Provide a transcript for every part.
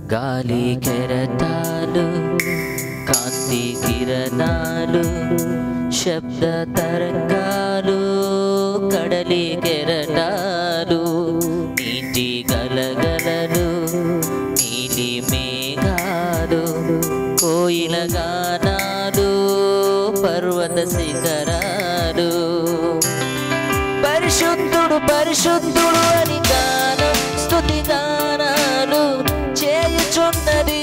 గాలి కెరటాలు కాంతి కిరణాలు శబ్ద తరంగాలు కడలి కెరటాలు నీటి గలగలలు నీలి మేఘాలు కోయిల గానాలు పర్వత శిఖరాలు పరిశుద్ధుడు పరిశుద్ధుడు అని గానం స్తుతి గానాలు చేయుచున్నది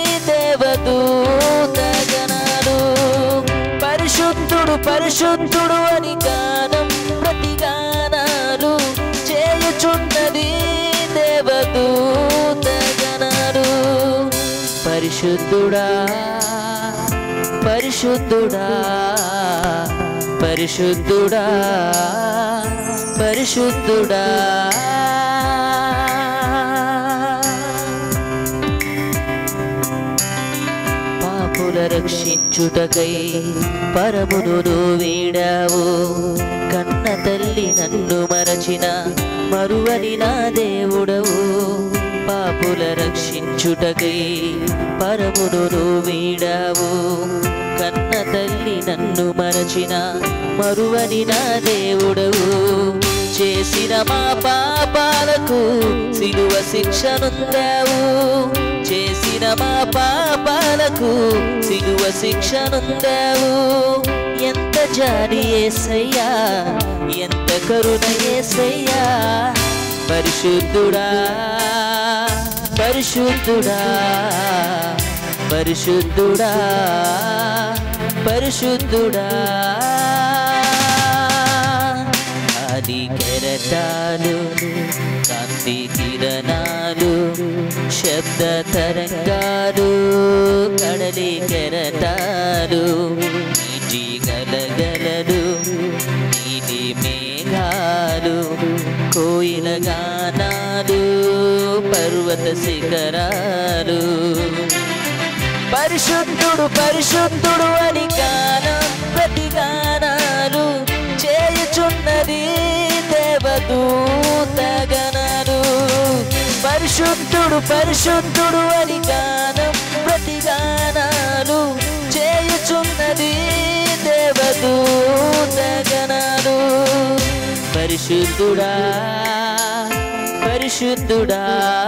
దేవదూత గణాలు పరిశుద్ధుడు పరిశుద్ధుడు అని గానం ప్రతి గానాలు చేయుచున్నది దేవదూత గణాలు పరిశుద్ధుడా పరిశుద్ధుడా పరిశుద్ధుడా పరిశుద్ధుడా పాపుల రక్షించుటకై పరమును వీడావు కన్న తల్లి నన్ను మరచిన మరువని నా దేవుడవు పాపుల రక్షించుటకై పరమును వీడావు కన్న తల్లి నన్ను మరచిన మరువని నా దేవుడవు చేసిన మా పాపాలకు సిలువ శిక్షనుందావు చేసిన మా పాపాలకు సిలువ శిక్షనుందావు ఎంత జాలి ఏసయ్యా ఎంత కరుణ ఏసయ్యా పరిశుద్ధుడా పరిశుద్ధుడా పరిశుద్ధుడా పరిశుద్ధుడా ఆది కెరటాలు కాంతి కిరణాలు శబ్ద తరంగాలు కడలి కెరటాలు నీటి గలగలలు నీటి మేఘాలు కోయిల గానాలు పర్వత శిఖరాలు పరిశుద్ధుడు పరిశుద్ధుడు అని గానం ప్రతి గానాలు చేయుచున్నది దేవదూత గణాలు పరిశుద్ధుడు పరిశుద్ధుడు అని గానం ప్రతి గానాలు చేయుచున్నది దేవదూత గణాలు పరిశుద్ధుడా పరిశుద్ధుడా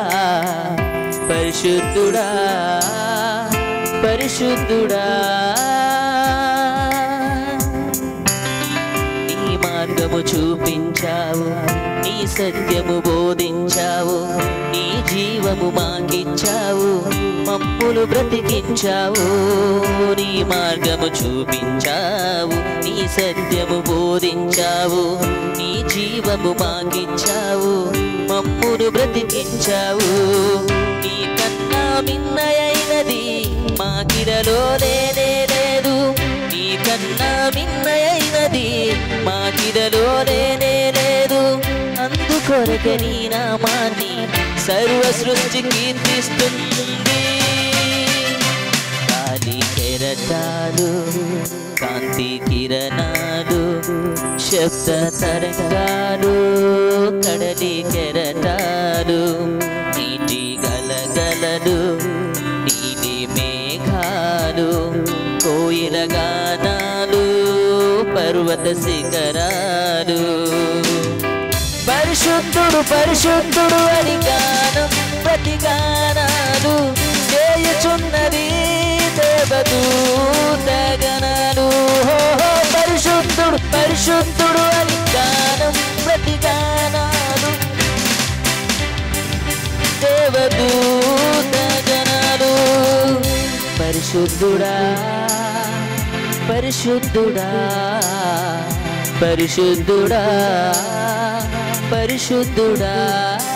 పరిశుద్ధుడా పరిశుద్ధుడా నీ మార్గము చూపించావు నీ సత్యము బోధించావు నీ జీవము మాకిచ్చావు మమ్ములు బ్రతికించావు నీ మార్గము చూపించావు నీ సత్యము బోధించావు నీ జీవము మాకిచ్చావు మమ్ములు బ్రతికించావు నీ కన్నా మిన్నయైనది మాకిరలో లేనే లేదు నీ కన్నా మిన్నయైనది మాకిరలో లేనే లేదు అందుకొరక నీ నామాన్ని సర్వ సృష్టి కీర్తిస్తుంది గాలి కెరటాలు కాంతి కిరణాలు శబ్ద తరంగాలు కడలి కెరటాలు నీటి గలగలలు నీలి మేఘాలు కోయిల గానాలు పర్వత శిఖరాలు పరిశుద్ధుడు పరిశుద్ధుడు అని గానం ప్రతి గానాలు చేయుచున్నది దేవదూత గణాలు హో, హో, పరిశుద్ధుడు పరిశుద్ధుడు అని గానం ప్రతి గానాలు దేవదూత గణాలు పరిశుద్ధుడా పరిశుద్ధుడా పరిశుద్ధుడా పరిశుద్ధుడా